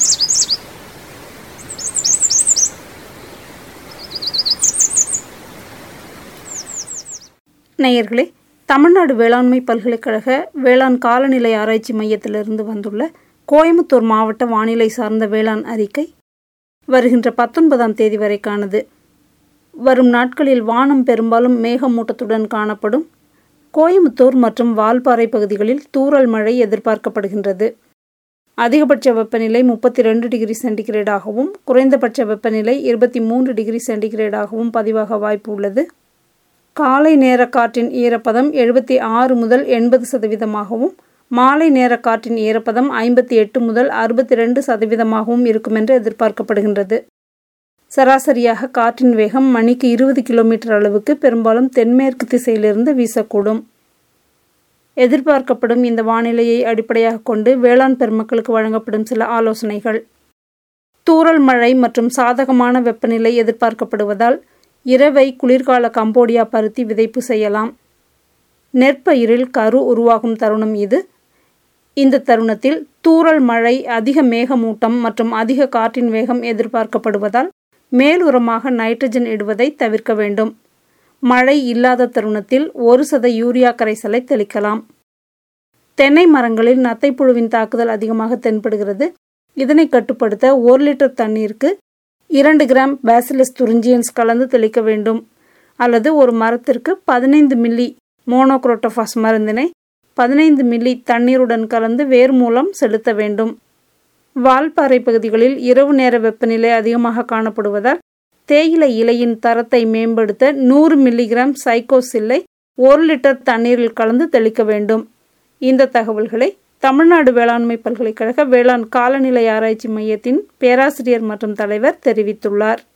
நேயர்களே தமிழ்நாடு வேளாண்மை பல்கலைக்கழக வேளாண் காலநிலை ஆராய்ச்சி மையத்திலிருந்து வந்துள்ள கோயம்புத்தூர் மாவட்ட வானிலை சார்ந்த வேளாண் அறிக்கை வருகின்ற பத்தொன்பதாம் தேதி வரைக்கானது வரும் நாட்களில் வானம் பெரும்பாலும் மேகமூட்டத்துடன் காணப்படும் கோயம்புத்தூர் மற்றும் வால்பாறை பகுதிகளில் தூறல் மழை எதிர்பார்க்கப்படுகின்றது அதிகபட்ச வெப்பநிலை முப்பத்தி ரெண்டு டிகிரி சென்டிகிரேடாகவும் குறைந்தபட்ச வெப்பநிலை இருபத்தி மூன்று டிகிரி சென்டிகிரேடாகவும் பதிவாக வாய்ப்பு உள்ளது காலை நேர காற்றின் ஈரப்பதம் எழுபத்தி ஆறு முதல் எண்பது சதவீதமாகவும் மாலை நேர காற்றின் ஈரப்பதம் ஐம்பத்தி எட்டு முதல் அறுபத்தி ரெண்டு சதவீதமாகவும் இருக்கும் என்று எதிர்பார்க்கப்படுகின்றது சராசரியாக காற்றின் வேகம் மணிக்கு இருபது கிலோமீட்டர் அளவுக்கு பெரும்பாலும் தென்மேற்கு திசையிலிருந்து வீசக்கூடும் எதிர்பார்க்கப்படும் இந்த வானிலையை அடிப்படையாக கொண்டு வேளாண் பெருமக்களுக்கு வழங்கப்படும் சில ஆலோசனைகள் தூறல் மழை மற்றும் சாதகமான வெப்பநிலை எதிர்பார்க்கப்படுவதால் இரவை குளிர்கால கம்போடியா பருத்தி விதைப்பு செய்யலாம் நெற்பயிரில் கரு உருவாகும் தருணம் இது இந்த தருணத்தில் தூறல் மழை அதிக மேகமூட்டம் மற்றும் அதிக காற்றின் வேகம் எதிர்பார்க்கப்படுவதால் மேலுரமாக நைட்ரஜன் இடுவதை தவிர்க்க வேண்டும் மழை இல்லாத தருணத்தில் ஒரு சத யூரியா கரைசலை தெளிக்கலாம் தென்னை மரங்களில் நத்தைப்புழுவின் தாக்குதல் அதிகமாக தென்படுகிறது இதனை கட்டுப்படுத்த ஒரு லிட்டர் தண்ணீருக்கு இரண்டு கிராம் பேசிலஸ் துரிஞ்சியன்ஸ் கலந்து தெளிக்க வேண்டும் அல்லது ஒரு மரத்திற்கு பதினைந்து மில்லி மோனோக்ரோட்டோஃபாஸ் மருந்தினை பதினைந்து மில்லி தண்ணீருடன் கலந்து வேர் மூலம் செலுத்த வேண்டும் வால்பாறை பகுதிகளில் இரவு நேர வெப்பநிலை அதிகமாக காணப்படுவதால் தேயிலை இலையின் தரத்தை மேம்படுத்த நூறு மில்லிகிராம் சைக்கோசில்லை ஒரு லிட்டர் தண்ணீரில் கலந்து தெளிக்க வேண்டும் இந்த தகவல்களை தமிழ்நாடு வேளாண்மை பல்கலைக்கழக வேளாண் காலநிலை ஆராய்ச்சி மையத்தின் பேராசிரியர் மற்றும் தலைவர் தெரிவித்துள்ளார்